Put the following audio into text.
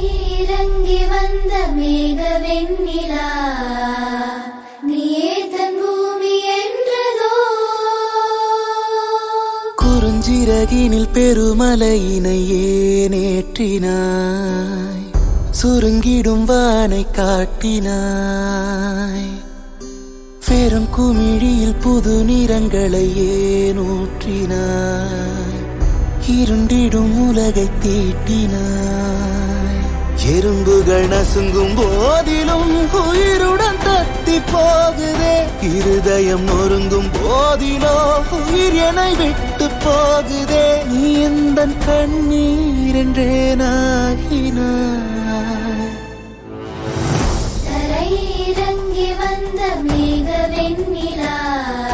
தரையிறங்கி வந்த மேக வெண்ணிலா நீயே தன் பூமி என்றதோ குறுஞ்சிறகினில் பெருமலையினை ஏனேற்றினாய் சுருங்கிடும் வானை காட்டினாய் பெரும் குமிழியில் புது நிறங்களை ஏனூற்றினாய் இருண்டிடும் உலகை தீட்டினாய் எறும்புகள் நசுங்கும் போதிலும் உயிருடன் தத்தி போகுதே இருதயம் நொறுங்கும் போதிலோ உயிர் என்னை விட்டு போகுதே நீ எந்த கண்ணீர் என்றே நாகினாய் தரையிறங்கி வந்த மேக வெண்ணிலா